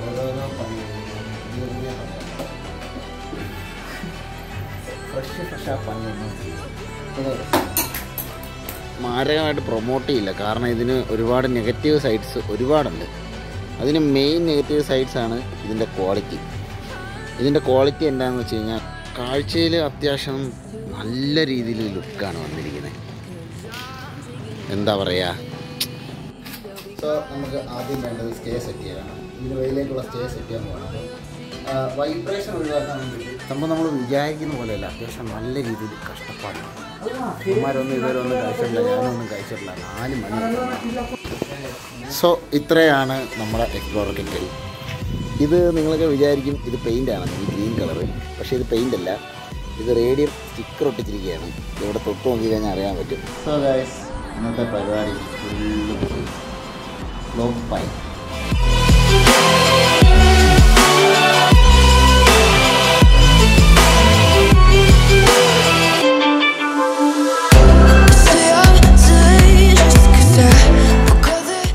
ഓരോരോ പണി പുതിയ പുതിയ പണിയാണ് ഫ്രഷ് ഫ്രഷ് ആ പണിയൊന്നും മാരകമായിട്ട് പ്രൊമോട്ട് ചെയ്യില്ല കാരണം ഇതിന് ഒരുപാട് നെഗറ്റീവ് സൈഡ്സ് ഒരുപാടുണ്ട് അതിന് മെയിൻ നെഗറ്റീവ് സൈഡ്സ് ആണ് ഇതിൻ്റെ ക്വാളിറ്റി ഇതിൻ്റെ ക്വാളിറ്റി എന്താണെന്ന് വെച്ച് കഴിഞ്ഞാൽ കാഴ്ചയിൽ അത്യാവശ്യം നല്ല രീതിയിൽ ലുക്കാണ് വന്നിരിക്കുന്നത് എന്താ പറയുക സോ നമുക്ക് ആദ്യം വേണ്ടത് സ്റ്റേ സെറ്റ് ചെയ്യണം ഇതിന് വെയിലേക്കുള്ള സ്റ്റേ സെറ്റ് ചെയ്യാൻ പോകണം വൈബ്രേഷൻ ഒഴിവാക്കാൻ വേണ്ടിയിട്ട് സംഭവം നമ്മൾ വിചാരിക്കുന്ന പോലെയല്ല അത്യാവശ്യം നല്ല രീതിയിൽ കഷ്ടപ്പാടാണ് അമ്മമാരൊന്നും ഇതുവരെ ഒന്നും കഴിച്ചിട്ടില്ല ഞാനൊന്നും കഴിച്ചിട്ടില്ല നാല് മണി സോ ഇത്രയാണ് നമ്മുടെ എക്സ്പ്ലോറർ കിറ്റ് ഇത് നിങ്ങളൊക്കെ വിചാരിക്കും ഇത് പെയിൻ്റ് ആണ് ഈ ഗ്രീൻ കളറ് പക്ഷേ ഇത് പെയിൻ്റ് അല്ല ഇത് റേഡിയം സ്റ്റിക്കർ ഒട്ടിച്ചിരിക്കുകയാണ് ഇവിടെ തൊട്ട് നോക്കി കഴിഞ്ഞാൽ അറിയാൻ പറ്റും സോ ഗൈസ് ഇന്നത്തെ പരിപാടി ഫുള്ള് ലോക്ക് പൈൻ Stay up tonight just 'cause I forgot that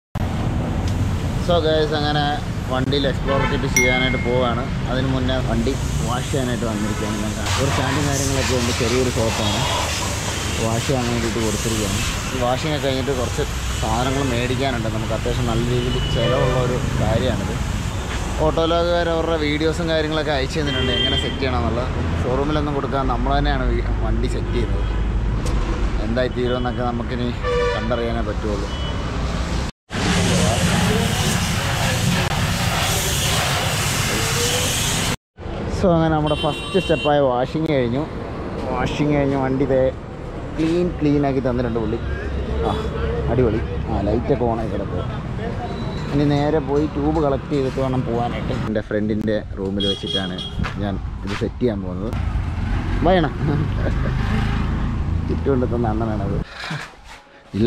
so guys അങ്ങനെ വണ്ടിയിൽ എക്സ്പ്ലോർ കിറ്റ് ചെയ്യാനായിട്ട് പോവുകയാണ് അതിന് മുന്നേ വണ്ടി വാഷ് ചെയ്യാനായിട്ട് വന്നിരിക്കുകയാണ് ഞാൻ കാ- ഒരു സ്റ്റാൻഡും കാര്യങ്ങളൊക്കെ ഉണ്ട് ചെറിയൊരു ഷോപ്പാണ് വാഷ് ചെയ്യാൻ വേണ്ടിയിട്ട് കൊടുത്തിരിക്കുകയാണ് ഈ വാഷിംഗ് ഒക്കെ കഴിഞ്ഞിട്ട് കുറച്ച് സാധനങ്ങൾ മേടിക്കാനുണ്ട് നമുക്ക് അത്യാവശ്യം നല്ല രീതിയിൽ ചിലവുള്ള ഒരു കാര്യമാണിത് ഓട്ടോലോഗുകാർ അവരുടെ വീഡിയോസും കാര്യങ്ങളൊക്കെ അയച്ചു തന്നിട്ടുണ്ട് എങ്ങനെ സെറ്റ് ചെയ്യണമെന്നുള്ളത് ഷോറൂമിലൊന്നും കൊടുക്കാൻ നമ്മൾ തന്നെയാണ് വീ- വണ്ടി സെറ്റ് ചെയ്യുന്നത് എന്തായി തീരുമെന്നൊക്കെ നമുക്കിനി കണ്ടറിയാനേ പറ്റുള്ളൂ സോ അങ്ങനെ നമ്മുടെ ഫസ്റ്റ് സ്റ്റെപ്പായ വാഷിങ് കഴിഞ്ഞു വാഷിങ് കഴിഞ്ഞ് വണ്ടി ഇതേ ക്ലീൻ ക്ലീൻ ആക്കി തന്നിട്ടുണ്ട് പുള്ളി ആ അടിപൊളി ആ ലൈറ്റൊക്കെ ഓണായി കിടക്കുക ഇനി നേരെ പോയി ട്യൂബ് കളക്ട് ചെയ്തിട്ട് വേണം പോകാനായിട്ട് എൻ്റെ ഫ്രണ്ടിൻ്റെ റൂമിൽ വെച്ചിട്ടാണ് ഞാൻ ഇത് സെറ്റ് ചെയ്യാൻ പോകുന്നത് വയണ ചുറ്റുകൊണ്ട് തന്ന അണ്ണനാണത് ഇല്ല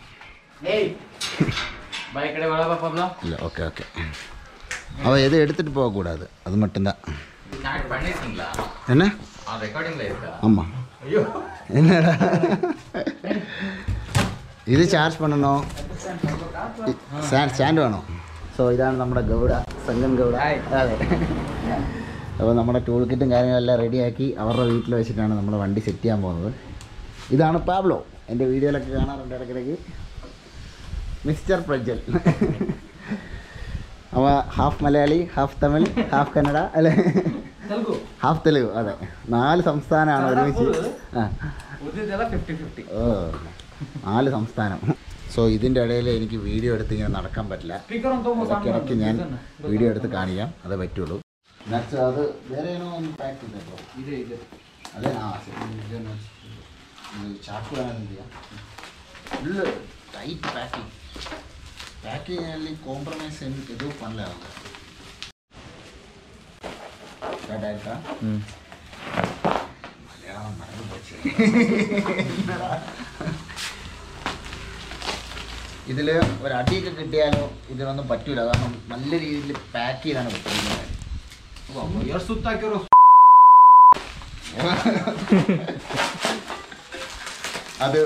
ಬಾಯಿ ಕಡೆ ಒಳಗ ಪಬ್ಲ ഇല്ല ഓക്കെ ഓക്കെ അവ ഇത് എടുത്തിട്ട് പോകக்கூடாது അത് மட்டும் தான் ಸ್ಟಾರ್ಟ್ பண்ணிருக்கீங்களா என்ன ಆ ರೆಕಾರ್ಡಿಂಗ್ல இருக்கா ஆமாம் ஐயோ என்னடா ഇത് ചാർജ് പണണോ സ്റ്റാൻഡ് വേണോ സോ ഇതാണ് നമ്മുടെ ഗൗഡ സംഗം ഗൗഡ അതെ അപ്പോൾ നമ്മുടെ ടൂൾ കിറ്റും കാര്യങ്ങളെല്ലാം റെഡിയാക്കി അവരുടെ വീട്ടിൽ വെച്ചിട്ടാണ് നമ്മൾ വണ്ടി സെറ്റ് ചെയ്യാൻ പോകുന്നത് ഇതാണ് പാബ്ലോ എൻ്റെ വീഡിയോയിലൊക്കെ കാണാറുണ്ട് ഇടയ്ക്കിടയ്ക്ക് മിസ്റ്റർ പ്രജ്വൽ അവ half Malayali half Tamil half Kannada അല്ലേ ತೆಲುಗು ഹാഫ് തെലുഗു അതെ നാല് സംസ്ഥാനമാണ് ഒരുമിച്ച് ആ ಉಳಿದಿದ್ದೆಲ್ಲ ಫಿಫ್ಟಿ ಫಿಫ್ಟಿ ഓ നാല് സംസ്ഥാനം സോ ഇതിൻ്റെ ഇടയിൽ എനിക്ക് വീഡിയോ എടുത്ത് ഇങ്ങനെ നടക്കാൻ പറ്റില്ല ಸ್ಪೀಕರ್ ಅಂತ ഇടയ്ക്കിടയ്ക്ക് ഞാൻ വീഡിയോ എടുത്ത് കാണിക്കാം അതേ പറ്റുള്ളൂ നെക്സ്റ്റ് അത് വേറെ ഏനോ ഒന്ന് പാക്ക് ചെയ്തേക്കോ ಇದೆ ಇದೆ അതെ ആ ശരി ചാക്ക് വേണം എന്ത് ചെയ്യാം full tight packing packing compromise எதுவும் பண்ணல அவங்க ஸ்டார்ட் ஆயிருக்கா மலையாளம் மறந்து போச்சு என்னடா? ഇതിൽ ഒരു അടിയൊക്കെ കിട്ടിയാലോ ഇതിനൊന്നും പറ്റൂല കാരണം നല്ല രീതിയിൽ പാക്ക് ചെയ്താണ് വെച്ചിരിക്കുന്നത് ಎಷ್ಟು ಸುತ್ತ ಹಾಕಿರೋ അത്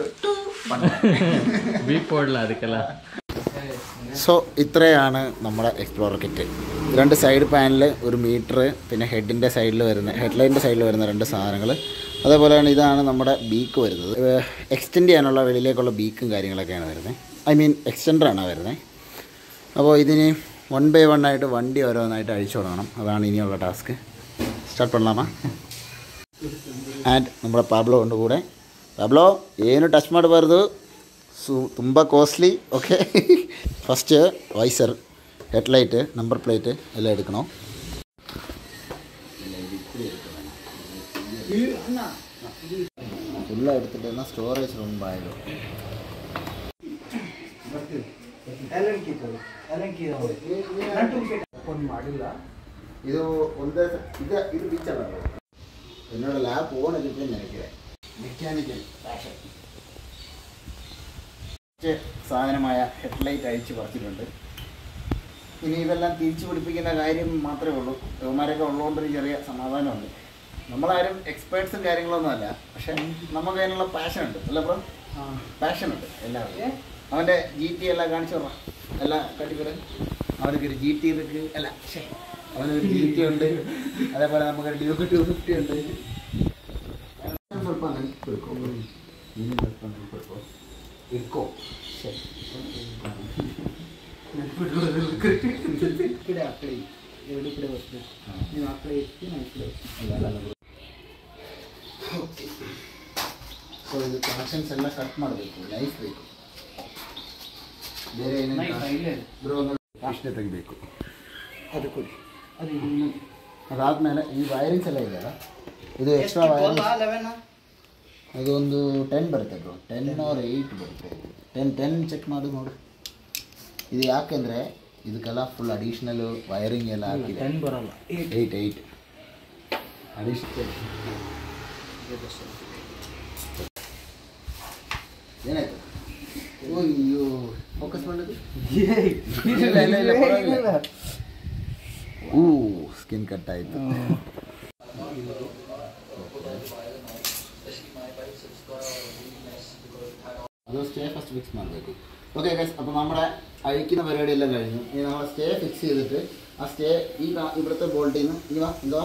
ಬೀಪ್ ಕೊಡ್ಲ ಅದಕ್ಕೆಲ್ಲ സോ ഇത്രയാണ് നമ്മുടെ എക്സ്പ്ലോറർ കിറ്റ് രണ്ട് സൈഡ് പാനൽ ഒരു മീറ്റർ പിന്നെ ഹെഡിൻ്റെ സൈഡിൽ വരുന്ന ഹെഡ്ലൈറ്റിൻ്റെ സൈഡിൽ വരുന്ന രണ്ട് സാധനങ്ങൾ അതേപോലെ തന്നെ ഇതാണ് നമ്മുടെ ബീക്ക് വരുന്നത് എക്സ്റ്റെൻഡ് ചെയ്യാനുള്ള വെളിയിലേക്കുള്ള ബീക്കും കാര്യങ്ങളൊക്കെയാണ് വരുന്നത് ഐ മീൻ എക്സ്റ്റൻഡറാണ് വരുന്നത് അപ്പോൾ ഇതിന് വൺ ബൈ വൺ ആയിട്ട് വണ്ടി ഓരോന്നായിട്ട് അഴിച്ചു തുടങ്ങണം അതാണ് ഇനിയുള്ള ടാസ്ക് ಸ್ಟಾರ್ಟ್ ಮಾಡಲಾಮ ಆ್ಯಂಡ್ ನಮ್ಮ ಪಾಬ್ಲೋ ಉಂಡು ಕೂಡ ಪಾಬ್ಲೋ ಏನು ಟಚ್ ಮಾಡಬಾರ್ದು ಸು ತುಂಬ costly okay first visor headlight number plate ಎಲ್ಲ എടുക്കണം ഫുള്ള് എടുത്തിട്ട് സ്റ്റോറേജ് റൂം ആയത് ಇದು ಒಂದೇ ಸ- ಇದು ಇದು ಬೀಚಲ್ಲ എന്നോട് ലാബ് പോകണമെങ്കിൽ നിനക്കിടെ മെക്കാനിക്കൽ ഫാഷൻ സാധനമായ ഹെഡ്ലൈറ്റ് അഴിച്ച് പറിച്ചിട്ടുണ്ട് ഇനി ഇതെല്ലാം തിരിച്ചു പിടിപ്പിക്കുന്ന കാര്യം മാത്രമേ ഉള്ളൂ യുവമാരൊക്കെ ഉള്ളതുകൊണ്ടൊരു ചെറിയ സമാധാനമുണ്ട് നമ്മളാരും എക്സ്പേർട്സും കാര്യങ്ങളൊന്നും അല്ല പക്ഷെ നമുക്ക് അതിനുള്ള പാഷൻ ഉണ്ട് അല്ല ബ്രോ പാഷൻ ഉണ്ട് എല്ലാവരും അവൻ്റെ ജി ടി എല്ലാം കാണിച്ചു വിടാം എല്ലാം കട്ടിക്കൂടെ അവനൊക്കെ ഒരു ജി ടി ഇതൊക്കെ അല്ല ശ്ശെ, അവനൊരു ജി ടി ഉണ്ട് അതേപോലെ നമുക്ക് ഡ്യൂക്ക് ടു ഫിഫ്റ്റി ഉണ്ട് ಸ್ವಲ್ಪ ನೆನಪಿಡ್ಕೊ ನೀನು ಸ್ವಲ್ಪ ನೆನಪಿಡ್ಕೊ ಇಟ್ಕೋ ಇಕಡೆ ಆ ಕಡೆ ಎರಡು ಕಡೆ ಬರ್ತದೆ ನೀವು ಆ ಕಡೆ ಇರ್ತಿ ನಾ ಈ ಕಡೆ ಸೊ ಇದು ಕನೆಕ್ಷನ್ಸ್ ಎಲ್ಲ ಕಟ್ ಮಾಡಬೇಕು ನೈಫ್ ಬೇಕು ಬೇರೆ ಏನೇನು ಬ್ರೋ ಅಷ್ಟೇ ತೆಗಿಬೇಕು ಅದು ಕೊಡಿ ಅದು ಇನ್ನೊಂದು ಅದಾದ್ಮೇಲೆ ಈ ವೈರಿಂಗ್ಸ್ ಎಲ್ಲ ಇದೆಯಲ್ಲ ಇದು ಎಕ್ಸ್ಟ್ರಾ ವೈರಿಂಗ್ ಲೆವೆನ್ ಅದೊಂದು ಟೆನ್ ಬರುತ್ತೆ ಬ್ರೋ ಟೆನ್ ಆರ್ ಏಯ್ಟ್ ಬರುತ್ತೆ ಟೆನ್ ಟೆನ್ ಚೆಕ್ ಮಾಡಿ ನೋಡು ಇದು ಯಾಕೆಂದರೆ ಇದಕ್ಕೆಲ್ಲ ಫುಲ್ ಅಡಿಷ್ನಲ್ ವೈರಿಂಗ್ ಎಲ್ಲ ಹಾಕಿದೆ ಟೆನ್ ಬರಲ್ಲ ಏಯ್ಟ್ ಏಯ್ಟ್ ಅಡಿಷ್ನಲ್ ಏನಾಯ್ತು ಅಯ್ಯೋ ಫೋಕಸ್ ಮಾಡೋದು ಇಲ್ಲ, ಇಲ್ಲ, ಇಲ್ಲ, ಪರವಾಗಿಲ್ಲ. ಊ ಸ್ಕಿನ್ ಕಟ್ ಆಯಿತು അത് സ്റ്റേ ഫസ്റ്റ് ഫിക്സ് ಮಾಡಬೇಕು ഓക്കെ ഗൈസ് അപ്പോൾ നമ്മുടെ അഴിക്കുന്ന പരിപാടിയെല്ലാം കഴിഞ്ഞു ഇനി നമ്മൾ സ്റ്റേ ഫിക്സ് ചെയ്തിട്ട് ആ സ്റ്റേ ഈ കാ- ഇവിടുത്തെ ബോൾട്ടിൽ നിന്ന് ഇനി വാ എന്തോ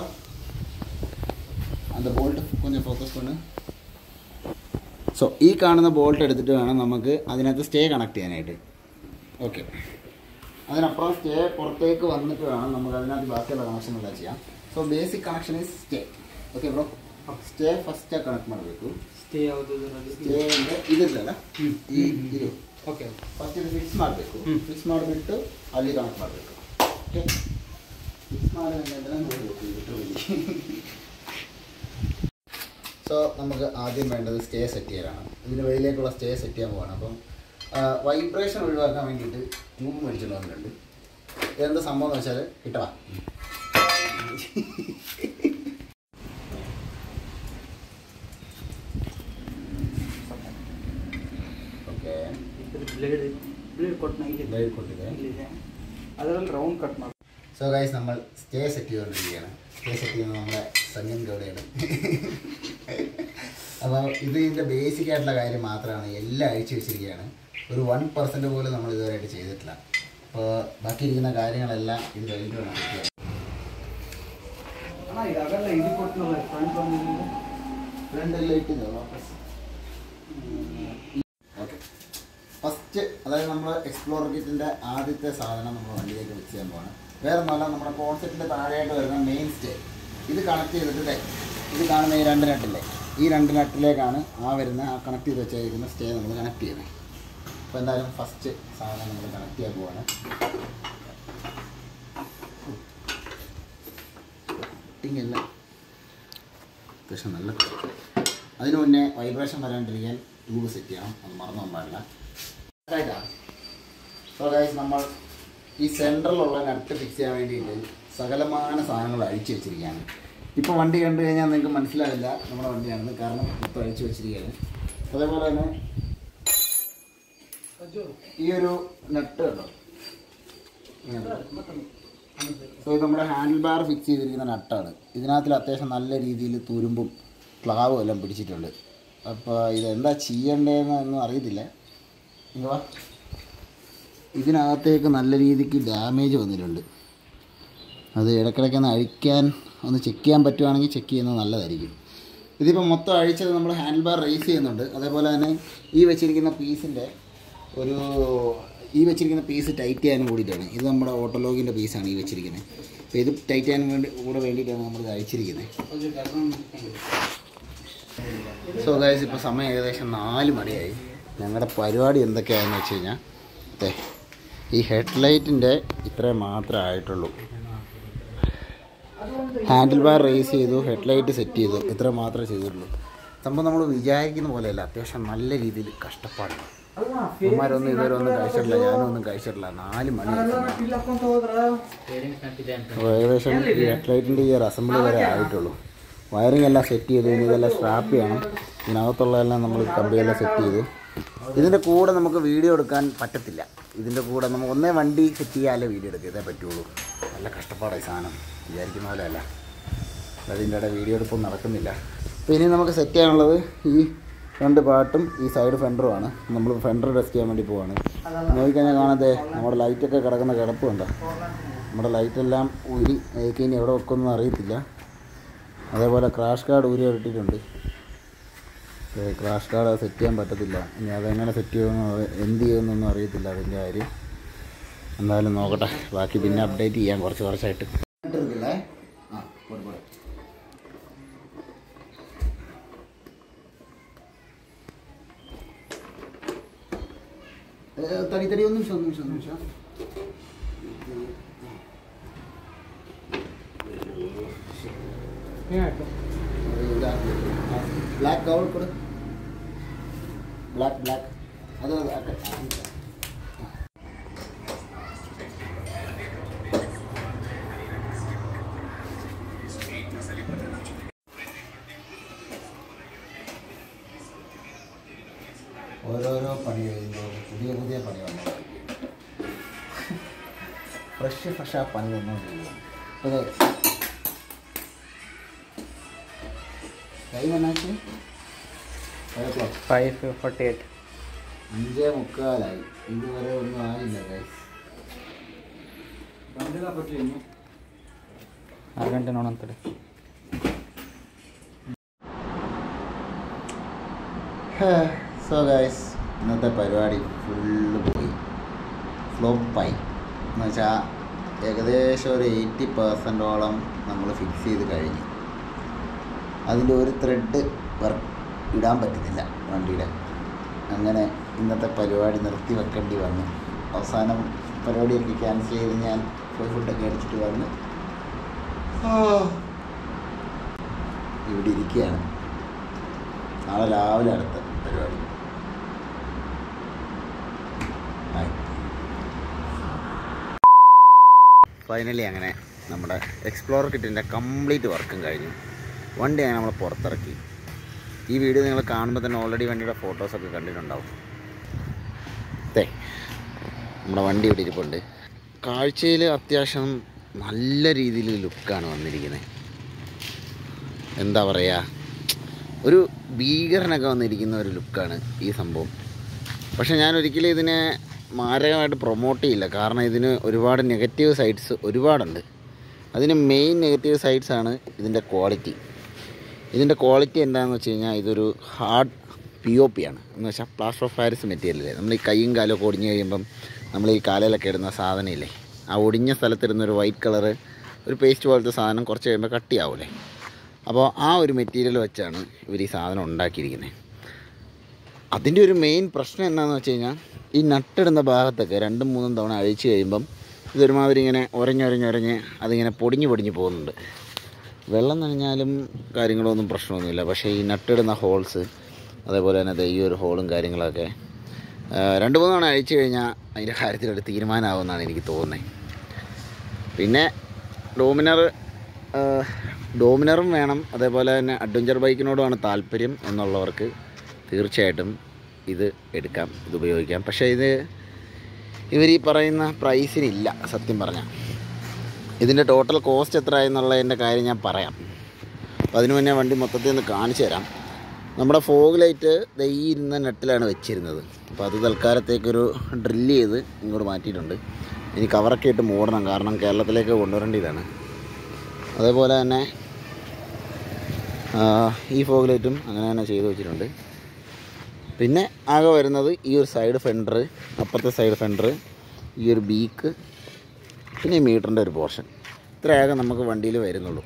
அந்த ബോൾട്ട് கொஞ்சம் ഫോക്കസ് பண்ணு സോ ഈ കാണുന്ന ബോൾട്ട് എടുത്തിട്ട് വേണം നമുക്ക് അതിനകത്ത് സ്റ്റേ കണക്ട് ചെയ്യാനായിട്ട് ഓക്കെ അതിനപ്പുറം സ്റ്റേ പുറത്തേക്ക് വന്നിട്ട് വേണം നമുക്ക് അതിനകത്ത് ബാക്കിയുള്ള കണക്ഷൻ എല്ലാം ചെയ്യാം so basic connection is stay okay bro stay first connect ಮಾಡಬೇಕು ಸ್ಟೇ ಯಾವುದು ಸ್ಟೇ ಅಂದರೆ ಇದಿರಲ್ಲ ಈ ಇದು ಓಕೆ ಫಸ್ಟ್ ಇದು ಫಿಕ್ಸ್ ಮಾಡಬೇಕು ಫಿಕ್ಸ್ ಮಾಡಿಬಿಟ್ಟು ಅಲ್ಲಿ ಕನೆಕ್ಟ್ ಮಾಡಬೇಕು ಓಕೆ ഫിക്സ് ಮಾಡಿದ್ರೆ ನೋಡಬೇಕು ലിറ്ററലി സോ നമുക്ക് ആദ്യം വേണ്ടത് സ്റ്റേ സെറ്റ് ചെയ്യാനാണ് ഇതിന് വെളിയിലേക്കുള്ള സ്റ്റേ സെറ്റ് ചെയ്യാൻ പോവാണ് അപ്പം വൈബ്രേഷൻ ഒഴിവാക്കാൻ വേണ്ടിയിട്ട് ട്യൂബ് മേടിച്ചിട്ട് വന്നിട്ടുണ്ട് ഇതെന്താ സംഭവം എന്ന് വെച്ചാൽ കിട്ടവാ ಓಕೆ ಬ್ಲೇಡ್ ಬ್ಲೇಡ್ ಕೊಟ್ಟು ಇಲ್ಲಿ Blade ಕೊಟ್ಟಿದೆ. ಇಲ್ಲಿದೆ ಅದರಲ್ಲಿ ರೌಂಡ್ ಕಟ್ ಮಾಡಿ സോ ഗൈസ് നമ്മൾ സ്റ്റേ സെറ്റ് ചെയ്തുകൊണ്ടിരിക്കുകയാണ് സ്റ്റേ സെറ്റ് ചെയ്യുന്നത് നമ്മുടെ സംഗം ഗൗഡയാണ് അപ്പോൾ ഇത് ഇതിൻ്റെ ബേസിക് ആയിട്ടുള്ള കാര്യം മാത്രമാണ് എല്ലാം അഴിച്ചു വെച്ചിരിക്കുകയാണ് ഒരു വൺ പെർസെൻറ്റ് പോലും നമ്മൾ ഇതുവരെയായിട്ട് ചെയ്തിട്ടില്ല അപ്പോൾ ബാക്കിയിരിക്കുന്ന കാര്യങ്ങളെല്ലാം ഇത് കഴിഞ്ഞിട്ട് വേണം ചെയ്യാൻ. ಅಣ್ಣ ಇದಾಗಲ್ಲ ಇದು ಕೊಟ್ಟು ಫ್ರಂಟ್ ಬಂದಿಲ್ಲ ഫ്രണ്ട് ലൈറ്റ് ഇതോ വാപ്പസ് ഓക്കെ ഫസ്റ്റ് അതായത് നമ്മൾ എക്സ്പ്ലോറർ കിറ്റിൻ്റെ ആദ്യത്തെ സാധനം നമ്മൾ വണ്ടിയിലേക്ക് വെച്ച് ചെയ്യാൻ പോവാണ് വേറെ ഒന്നുമല്ല നമ്മുടെ കോൺസെപ്റ്റിൻ്റെ താഴെയായിട്ട് വരുന്ന മെയിൻ സ്റ്റേ ഇത് കണക്ട് ചെയ്തിട്ട് ദേ, ഇത് കാണുന്ന ഈ രണ്ട് നട്ടില്ലേ ഈ രണ്ട് നട്ടിലേക്കാണ് ആ വരുന്ന ആ കണക്ട് ചെയ്ത് വെച്ചേക്കുന്ന സ്റ്റേ നമ്മൾ കണക്ട് ചെയ്യുന്നത് അപ്പോൾ എന്തായാലും ഫസ്റ്റ് സാധനം നമ്മൾ കണക്ട് ചെയ്യാൻ പോവാണ് കട്ടിങ് എല്ലാം അത്യാവശ്യം നല്ല അതിനു മുന്നേ വൈബ്രേഷൻ വരാണ്ടിരിക്കാൻ ട്യൂബ് സെറ്റ് ചെയ്യണം അത് മറന്നു പാടില്ല സോ ഗൈസ് നമ്മൾ ഈ സെൻറ്ററിലുള്ള നട്ട് ഫിക്സ് ചെയ്യാൻ വേണ്ടിയിട്ട് സകലമാന സാധനങ്ങൾ അഴിച്ചു വെച്ചിരിക്കുകയാണ് ഇപ്പോൾ വണ്ടി കണ്ടു കഴിഞ്ഞാൽ നിങ്ങൾക്ക് മനസ്സിലാവില്ല നമ്മുടെ വണ്ടിയാണെന്ന് കാരണം ഇപ്പോൾ അഴിച്ചു വെച്ചിരിക്കുകയാണ് അതേപോലെ തന്നെ ഈ ഒരു നട്ട് കണ്ടോ സോ ഇത് നമ്മുടെ ഹാൻഡിൽ ബാർ ഫിക്സ് ചെയ്തിരിക്കുന്ന നട്ടാണ് ഇതിനകത്തിൽ അത്യാവശ്യം നല്ല രീതിയിൽ തുരുമ്പും ക്ലാവും എല്ലാം പിടിച്ചിട്ടുണ്ട് അപ്പോൾ ഇതെന്താ ചെയ്യേണ്ടതെന്നൊന്നും അറിയത്തില്ല ഇങ്ങ് വാ. ഇതിനകത്തേക്ക് നല്ല രീതിക്ക് ഡാമേജ് വന്നിട്ടുണ്ട് അത് ഇടയ്ക്കിടയ്ക്ക് ഒന്ന് അഴിക്കാൻ ഒന്ന് ചെക്ക് ചെയ്യാൻ പറ്റുവാണെങ്കിൽ ചെക്ക് ചെയ്യുന്നത് നല്ലതായിരിക്കും ഇതിപ്പോൾ മൊത്തം അഴിച്ചത് നമ്മൾ ഹാൻഡിൽ ബാർ റേസ് ചെയ്യുന്നുണ്ട് അതേപോലെ തന്നെ ഈ വെച്ചിരിക്കുന്ന പീസിൻ്റെ ഒരു ഈ വെച്ചിരിക്കുന്ന പീസ് ടൈറ്റ് ചെയ്യാനും കൂടിയിട്ടാണ് ഇത് നമ്മുടെ ഓട്ടോലോഗിൻ്റെ പീസാണ് ഈ വെച്ചിരിക്കുന്നത് അപ്പോൾ ഇത് ടൈറ്റ് ചെയ്യാൻ വേണ്ടി കൂടെ വേണ്ടിയിട്ടാണ് നമ്മൾ ഇത് അഴിച്ചിരിക്കുന്നത് സോ ഗൈസ് ഇപ്പോൾ സമയം ഏകദേശം നാല് മണിയായി ഞങ്ങളുടെ പരിപാടി എന്തൊക്കെയാണെന്ന് വെച്ച് കഴിഞ്ഞാൽ അതെ ഈ ഹെഡ്ലൈറ്റിൻ്റെ ഇത്രയും മാത്രമേ ആയിട്ടുള്ളൂ ഹാൻഡിൽ ബാർ റേസ് ചെയ്തു ഹെഡ്ലൈറ്റ് സെറ്റ് ചെയ്തു ഇത്ര മാത്രമേ ചെയ്തിട്ടുള്ളൂ സംഭവം നമ്മൾ വിചാരിക്കുന്ന പോലെയല്ല അത്യാവശ്യം നല്ല രീതിയിൽ കഷ്ടപ്പാടാണ് അമ്മമാരൊന്നും ഇതുവരെ ഒന്നും കഴിച്ചിട്ടില്ല ഞാനും ഒന്നും കഴിച്ചിട്ടില്ല നാല് മണി ಹಾಕೊಂತ ಹೋದ್ರ അപ്പോൾ ഏകദേശം ഈ ഹെഡ്ലൈറ്റിൻ്റെ ഈ ഒരു അസംബ്ലി വരെ ആയിട്ടുള്ളൂ വയറിംഗ് എല്ലാം സെറ്റ് ചെയ്തു ഇനി ഇതെല്ലാം സ്ട്രാപ്പ് ചെയ്യണം ഇതിനകത്തുള്ളതെല്ലാം നമ്മൾ കമ്പിയെല്ലാം സെറ്റ് ചെയ്തു ഇതിൻ്റെ കൂടെ നമുക്ക് വീഡിയോ എടുക്കാൻ പറ്റത്തില്ല ഇതിൻ്റെ കൂടെ നമുക്ക് ഒന്നേ വണ്ടി സെറ്റ് ചെയ്യാലേ വീഡിയോ എടുക്കുക ഇതേ പറ്റുള്ളൂ നല്ല കഷ്ടപ്പാടായി സാധനം വിചാരിക്കുന്ന പോലെ അല്ല അതിൻ്റെ ഇടയിൽ വീഡിയോ എടുപ്പൊന്നും നടക്കുന്നില്ല അപ്പോൾ ഇനി നമുക്ക് സെറ്റ് ചെയ്യാനുള്ളത് ഈ രണ്ട് പാട്ടും ഈ സൈഡ് ഫെൻഡറുമാണ് നമ്മൾ ഫെൻഡർ ടെസ്റ്റ് ചെയ്യാൻ വേണ്ടി പോവാണ് നോക്കിക്കഴിഞ്ഞാൽ കാണാതെ നമ്മുടെ ലൈറ്റൊക്കെ കിടക്കുന്ന കിടപ്പ് കണ്ടോ നമ്മുടെ ലൈറ്റെല്ലാം ഊരി ഏക്ക് ഇനി എവിടെ വെക്കുമെന്ന് അറിയത്തില്ല അതേപോലെ ക്രാഷ് കാർഡ് ഊരി ഇട്ടിട്ടുണ്ട് ക്രാഷ് കാർഡ് സെറ്റ് ചെയ്യാൻ പറ്റത്തില്ല ഇനി അതെങ്ങനെ സെറ്റ് ചെയ്യുമെന്നോ അത് എന്ത് ചെയ്യുമെന്നൊന്നും അറിയത്തില്ല അതിൻ്റെ കാര്യം എന്തായാലും നോക്കട്ടെ ബാക്കി പിന്നെ അപ്ഡേറ്റ് ചെയ്യാം കുറച്ച് കുറച്ചായിട്ട് ആ പോട്ടെ പോട്ടെ ഏ, തടി തടി ഒരു നിമിഷം ഒരു നിമിഷം ഒരു നിമിഷം ബ്ലാക്ക് കവർ കൊടു ബ്ലാക്ക് ബ്ലാക്ക് അത് അത് അത്. ഓരോരോ പണി കഴിയുമ്പോൾ പുതിയ പുതിയ പണി വന്നു ഫ്രഷ് ഫ്രഷ് ആ പണി വന്നുകൊണ്ടിരിക്കുകയാണ് അതെ ടൈം എന്നാച്ച് five o'clock five forty eight അഞ്ചേ മുക്കാലായി ഇതുവരെ ഒന്നും ആയില്ല ഗൈസ് ಬಂದಿಲ್ಲ ಬಟ್ರಿ ಇನ್ನು ಆರು ಗಂಟೆ ನೋಡಂತೇಳಿ സോ ഗൈസ് ഇന്നത്തെ പരിപാടി ഫുള്ള് പോയി ഫ്ലോപ്പായി എന്ന് വെച്ചാൽ ഏകദേശം ഒരു എയ്റ്റി പെർസെൻറ്റോളം നമ്മൾ ഫിക്സ് ചെയ്ത് കഴിഞ്ഞു അതിൻ്റെ ഒരു ത്രെഡ് വർക്ക് ഇടാൻ പറ്റുന്നില്ല വണ്ടിയുടെ അങ്ങനെ ഇന്നത്തെ പരിപാടി നിർത്തി വെക്കേണ്ടി വന്നു അവസാനം പരിപാടി എനിക്ക് ക്യാൻസൽ ചെയ്ത് ഞാൻ പോയി ഫുഡൊക്കെ അടിച്ചിട്ട് വന്ന് ആ, ഇവിടെ ഇരിക്കുകയാണ് നാളെ രാവിലെ അടുത്ത പരിപാടി ഫൈനലി അങ്ങനെ നമ്മുടെ എക്സ്പ്ലോറർ കിറ്റിൻ്റെ കംപ്ലീറ്റ് വർക്കും കഴിഞ്ഞു വണ്ടി അങ്ങനെ നമ്മൾ പുറത്തിറക്കി ഈ വീഡിയോ നിങ്ങൾ കാണുമ്പോൾ തന്നെ ഓൾറെഡി വണ്ടിയുടെ ഫോട്ടോസൊക്കെ കണ്ടിട്ടുണ്ടാവും അതെ നമ്മുടെ വണ്ടി ഇവിടെ ഇരിപ്പുണ്ട് കാഴ്ചയിൽ അത്യാവശ്യം നല്ല രീതിയിൽ ലുക്കാണ് വന്നിരിക്കുന്നത് എന്താ പറയുക ഒരു ഭീകരനൊക്കെ വന്നിരിക്കുന്ന ഒരു ലുക്കാണ് ഈ സംഭവം പക്ഷേ ഞാൻ ഒരിക്കലും ഇതിനെ മാരകമായിട്ട് പ്രൊമോട്ട് ചെയ്യില്ല കാരണം ഇതിന് ഒരുപാട് നെഗറ്റീവ് സൈഡ്സ് ഒരുപാടുണ്ട് അതിന് മെയിൻ നെഗറ്റീവ് സൈഡ്സ് ആണ് ഇതിൻ്റെ ക്വാളിറ്റി ഇതിൻ്റെ ക്വാളിറ്റി എന്താണെന്ന് വെച്ച് കഴിഞ്ഞാൽ ഇതൊരു ഹാർഡ് പി ഒ പി ആണ് എന്ന് വെച്ചാൽ പ്ലാസ്റ്റർ ഓഫ് പാരിസ് മെറ്റീരിയൽ നമ്മൾ ഈ കൈയും കാലും ഒക്കെ ഒടിഞ്ഞ് കഴിയുമ്പം നമ്മൾ ഈ കാലയിലൊക്കെ ഇടുന്ന സാധനമില്ലേ ആ ഒടിഞ്ഞ സ്ഥലത്തിരുന്ന ഒരു വൈറ്റ് കളറ് ഒരു പേസ്റ്റ് പോലത്തെ സാധനം കുറച്ച് കഴിയുമ്പോൾ കട്ടിയാവൂലേ അപ്പോൾ ആ ഒരു മെറ്റീരിയൽ വെച്ചാണ് ഇവർ ഈ സാധനം ഉണ്ടാക്കിയിരിക്കുന്നത് അതിൻ്റെ ഒരു മെയിൻ പ്രശ്നം എന്താണെന്ന് വെച്ച് കഴിഞ്ഞാൽ ഈ നട്ടിടുന്ന ഭാഗത്തൊക്കെ രണ്ടും മൂന്നും തവണ അഴിച്ച് കഴിയുമ്പം ഇതൊരുമാതിരി ഇങ്ങനെ ഉരഞ്ഞുരഞ്ഞുരഞ്ഞ് അതിങ്ങനെ പൊടിഞ്ഞ് പൊടിഞ്ഞ് പോകുന്നുണ്ട് വെള്ളം നനഞ്ഞാലും കാര്യങ്ങളൊന്നും പ്രശ്നമൊന്നുമില്ല പക്ഷേ ഈ നട്ടിടുന്ന ഹോൾസ് അതേപോലെ തന്നെ ദേ ഈ ഒരു ഹോളും കാര്യങ്ങളൊക്കെ ആ, രണ്ട് മൂന്ന് തവണ അഴിച്ചു കഴിഞ്ഞാൽ അതിൻ്റെ കാര്യത്തിലൊരു തീരുമാനമാകുമെന്നാണ് എനിക്ക് തോന്നുന്നത് പിന്നെ ഡോമിനർ ഡോമിനറും വേണം അതേപോലെ തന്നെ അഡ്വഞ്ചർ ബൈക്കിനോടുമാണ് താല്പര്യം എന്നുള്ളവർക്ക് തീർച്ചയായിട്ടും ഇത് എടുക്കാം ഇത് ഉപയോഗിക്കാം പക്ഷേ ഇത് ഇവർ ഈ പറയുന്ന പ്രൈസിനില്ല സത്യം പറഞ്ഞാൽ ഇതിൻ്റെ ടോട്ടൽ കോസ്റ്റ് എത്ര എന്നുള്ളതിൻ്റെ കാര്യം ഞാൻ പറയാം അപ്പോൾ അതിന് മുന്നേ വണ്ടി മൊത്തത്തിൽ ഒന്ന് കാണിച്ചു തരാം നമ്മുടെ ഫോഗ് ലൈറ്റ് ദേ ഈ ഇരുന്ന നെട്ടിലാണ് വെച്ചിരുന്നത് അപ്പോൾ അത് തൽക്കാലത്തേക്കൊരു ഡ്രില്ല് ചെയ്ത് ഇങ്ങോട്ട് മാറ്റിയിട്ടുണ്ട് ഇനി കവറൊക്കെ ഇട്ട് മൂടണം കാരണം കേരളത്തിലേക്ക് കൊണ്ടുവരേണ്ടതാണ് അതേപോലെ തന്നെ ആ, ഈ ഫോഗ് ലൈറ്റും അങ്ങനെ തന്നെ ചെയ്ത് വെച്ചിട്ടുണ്ട് പിന്നെ ആകെ വരുന്നത് ഈ ഒരു സൈഡ് ഫെൻഡർ അപ്പുറത്തെ സൈഡ് ഫെൻഡർ ഈ ഒരു ബീക്ക് പിന്നെ ഈ മീറ്ററിൻ്റെ ഒരു പോർഷൻ ഇത്രയാകെ നമുക്ക് വണ്ടിയിൽ വരുന്നുള്ളൂ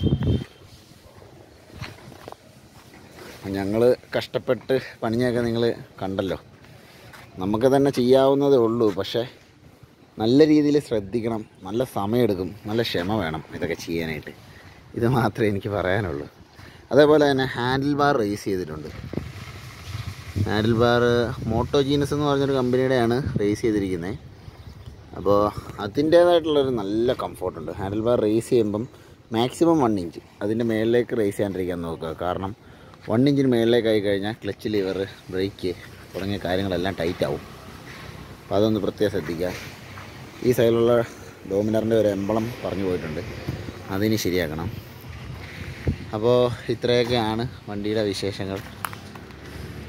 ഞങ്ങൾ കഷ്ടപ്പെട്ട് പണിയൊക്കെ നിങ്ങൾ കണ്ടല്ലോ നമുക്ക് തന്നെ ചെയ്യാവുന്നതേ ഉള്ളൂ പക്ഷേ നല്ല രീതിയിൽ ശ്രദ്ധിക്കണം നല്ല സമയമെടുക്കും നല്ല ക്ഷമ വേണം ഇതൊക്കെ ചെയ്യാനായിട്ട് ഇത് മാത്രമേ എനിക്ക് പറയാനുള്ളൂ അതേപോലെ തന്നെ ഹാൻഡിൽ ബാർ റേസ് ചെയ്തിട്ടുണ്ട് ഹാൻഡിൽ ബാർ മോട്ടോ ജീനസ് എന്ന് പറഞ്ഞൊരു കമ്പനിയുടെയാണ് റേസ് ചെയ്തിരിക്കുന്നത് അപ്പോൾ അതിൻ്റേതായിട്ടുള്ളൊരു നല്ല കംഫോർട്ടുണ്ട് ഹാൻഡിൽ ബാർ റേസ് ചെയ്യുമ്പം മാക്സിമം വൺ ഇഞ്ച് അതിൻ്റെ മേളിലേക്ക് റേസ് ചെയ്യാണ്ടിരിക്കാൻ നോക്കുക കാരണം വൺ ഇഞ്ചിന് മേളിലേക്ക് ആയി കഴിഞ്ഞാൽ ക്ലച്ച് ലിവർ ബ്രേക്ക് തുടങ്ങിയ കാര്യങ്ങളെല്ലാം ടൈറ്റ് ആവും അപ്പോൾ അതൊന്ന് പ്രത്യേകം ശ്രദ്ധിക്കുക ഈ സൈഡിലുള്ള ഡോമിനറിൻ്റെ ഒരു എമ്പളം പറഞ്ഞു പോയിട്ടുണ്ട് അതിന് ശരിയാക്കണം അപ്പോൾ ഇത്രയൊക്കെയാണ് വണ്ടിയുടെ വിശേഷങ്ങൾ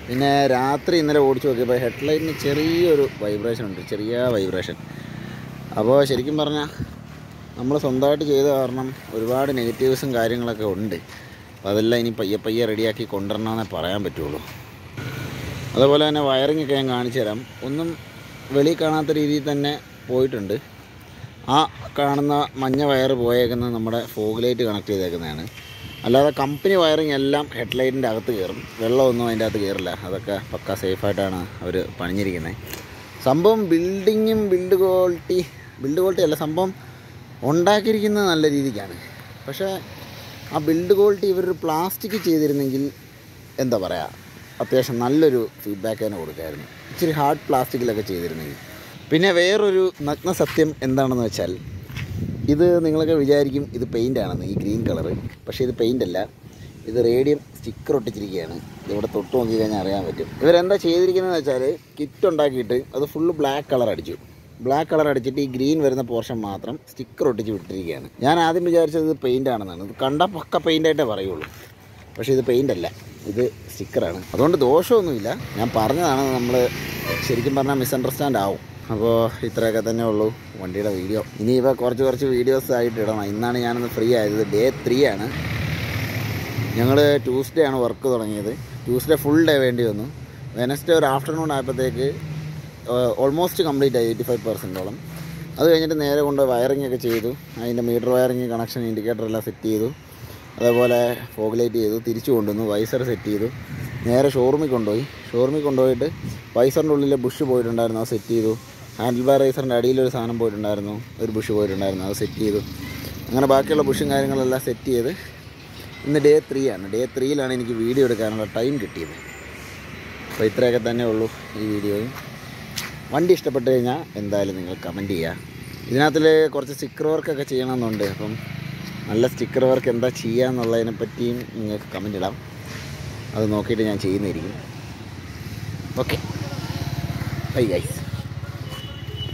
പിന്നെ രാത്രി ഇന്നലെ ഓടിച്ചു നോക്കിയപ്പോൾ ഹെഡ്ലൈറ്റിന് ചെറിയൊരു വൈബ്രേഷൻ ഉണ്ട് ചെറിയ വൈബ്രേഷൻ അപ്പോൾ ശരിക്കും പറഞ്ഞാൽ നമ്മൾ സ്വന്തമായിട്ട് ചെയ്ത കാരണം ഒരുപാട് നെഗറ്റീവ്സും കാര്യങ്ങളൊക്കെ ഉണ്ട് അപ്പോൾ അതെല്ലാം ഇനി പയ്യെ പയ്യെ റെഡിയാക്കി കൊണ്ടുവരണമെന്നേ പറയാൻ പറ്റുള്ളൂ അതുപോലെ തന്നെ വയറിംഗ് ഒക്കെ ഞാൻ കാണിച്ചു തരാം ഒന്നും വെളി കാണാത്ത രീതിയിൽ തന്നെ പോയിട്ടുണ്ട് ആ കാണുന്ന മഞ്ഞ വയർ പോയേക്കുന്നത് നമ്മുടെ ഫോഗ് ലൈറ്റ് കണക്ട് ചെയ്തേക്കുന്നതാണ് അല്ലാതെ കമ്പനി വയറിംഗ് എല്ലാം ഹെഡ്ലൈറ്റിൻ്റെ അകത്ത് കയറും വെള്ളമൊന്നും അതിൻ്റെ അകത്ത് കയറില്ല അതൊക്കെ പക്ക സേഫായിട്ടാണ് അവർ പണിഞ്ഞിരിക്കുന്നത് സംഭവം ബിൽഡിങ്ങും ബിൽഡ് ക്വാളിറ്റി ബിൽഡ് ക്വാളിറ്റി അല്ല സംഭവം ഉണ്ടാക്കിയിരിക്കുന്നത് നല്ല രീതിക്കാണ് പക്ഷേ ആ ബിൽഡ് ക്വാളിറ്റി ഇവരൊരു പ്ലാസ്റ്റിക് ചെയ്തിരുന്നെങ്കിൽ എന്താ പറയുക അത്യാവശ്യം നല്ലൊരു ഫീഡ്ബാക്ക് തന്നെ കൊടുക്കായിരുന്നു ഇച്ചിരി ഹാർഡ് പ്ലാസ്റ്റിക്കിലൊക്കെ ചെയ്തിരുന്നെങ്കിൽ പിന്നെ വേറൊരു നഗ്ന സത്യം എന്താണെന്ന് വെച്ചാൽ ഇത് നിങ്ങളൊക്കെ വിചാരിക്കും ഇത് പെയിൻ്റ് ആണെന്ന് ഈ ഗ്രീൻ കളറ് പക്ഷേ ഇത് പെയിൻ്റ് അല്ല ഇത് റേഡിയം സ്റ്റിക്കർ ഒട്ടിച്ചിരിക്കുകയാണ് ഇതിവിടെ തൊട്ട് നോക്കി കഴിഞ്ഞാൽ അറിയാൻ പറ്റും ഇവരെന്താ ചെയ്തിരിക്കുന്നതെന്ന് വെച്ചാൽ കിറ്റ് ഉണ്ടാക്കിയിട്ട് അത് ഫുള്ള് ബ്ലാക്ക് കളർ അടിച്ചു ബ്ലാക്ക് കളർ അടിച്ചിട്ട് ഈ ഗ്രീൻ വരുന്ന പോർഷൻ മാത്രം സ്റ്റിക്കർ ഒട്ടിച്ച് വിട്ടിരിക്കുകയാണ് ഞാൻ ആദ്യം വിചാരിച്ചത് ഇത് പെയിൻ്റ് ആണെന്നാണ് ഇത് കണ്ട പക്ക പെയിൻ്റ് ആയിട്ടേ പറയുള്ളൂ പക്ഷേ ഇത് പെയിൻ്റ് അല്ല ഇത് സ്റ്റിക്കറാണ് അതുകൊണ്ട് ദോഷമൊന്നുമില്ല ഞാൻ പറഞ്ഞതാണ് നമ്മൾ ശരിക്കും പറഞ്ഞാൽ മിസ്അണ്ടർസ്റ്റാൻഡ് ആവും അപ്പോൾ ഇത്രയൊക്കെ തന്നെ ഉള്ളൂ വണ്ടിയുടെ വീഡിയോ ഇനിയിപ്പോൾ കുറച്ച് കുറച്ച് വീഡിയോസ് ആയിട്ട് ഇടണം ഇന്നാണ് ഞാനൊന്ന് ഫ്രീ ആയത് ഡേ ത്രീ ആണ് ഞങ്ങൾ ട്യൂസ്ഡേ ആണ് വർക്ക് തുടങ്ങിയത് ട്യൂസ്ഡേ ഫുൾ ഡേ വേണ്ടി വന്നു വെനസ്ഡേ ഒരു ആഫ്റ്റർനൂൺ ആയപ്പോഴത്തേക്ക് ഓൾമോസ്റ്റ് കംപ്ലീറ്റ് ആയി എയ്റ്റി ഫൈവ് പെർസെൻറ്റോളം അത് കഴിഞ്ഞിട്ട് നേരെ കൊണ്ട് വയറിംഗ് ഒക്കെ ചെയ്തു അതിൻ്റെ മീറ്റർ വയറിംഗ് കണക്ഷൻ ഇൻഡിക്കേറ്റർ എല്ലാം സെറ്റ് ചെയ്തു അതേപോലെ ഫോഗ് ലൈറ്റ് ചെയ്തു തിരിച്ചു കൊണ്ടുവന്നു വൈസർ സെറ്റ് ചെയ്തു നേരെ ഷോറൂമിൽ കൊണ്ടുപോയി ഷോറൂമിൽ കൊണ്ടുപോയിട്ട് വൈസറിൻ്റെ ഉള്ളിലെ ബുഷ് പോയിട്ടുണ്ടായിരുന്നു അത് സെറ്റ് ചെയ്തു ഹാൻഡിൽ ബാർ റൈസറിൻ്റെ അടിയിലൊരു സാധനം പോയിട്ടുണ്ടായിരുന്നു ഒരു ബുഷ് പോയിട്ടുണ്ടായിരുന്നു അത് സെറ്റ് ചെയ്തു അങ്ങനെ ബാക്കിയുള്ള ബുഷും കാര്യങ്ങളെല്ലാം സെറ്റ് ചെയ്ത് ഇന്ന് ഡേ ത്രീ ആണ് ഡേ ത്രീയിലാണ് എനിക്ക് വീഡിയോ എടുക്കാനുള്ള ടൈം കിട്ടിയത് അപ്പോൾ ഇത്രയൊക്കെ തന്നെ ഉള്ളൂ ഈ വീഡിയോയും വണ്ടി ഇഷ്ടപ്പെട്ട് കഴിഞ്ഞാൽ എന്തായാലും നിങ്ങൾ കമൻറ്റ് ചെയ്യുക ഇതിനകത്തിൽ കുറച്ച് സ്റ്റിക്കർ വർക്കൊക്കെ ചെയ്യണമെന്നുണ്ട് അപ്പം നല്ല സ്റ്റിക്കർ വർക്ക് എന്താ ചെയ്യുക എന്നുള്ളതിനെ പറ്റിയും നിങ്ങൾക്ക് കമൻറ്റ് ഇടാം അത് നോക്കിയിട്ട് ഞാൻ ചെയ്യുന്നതായിരിക്കും ഓക്കെ ബൈ ഗൈസ്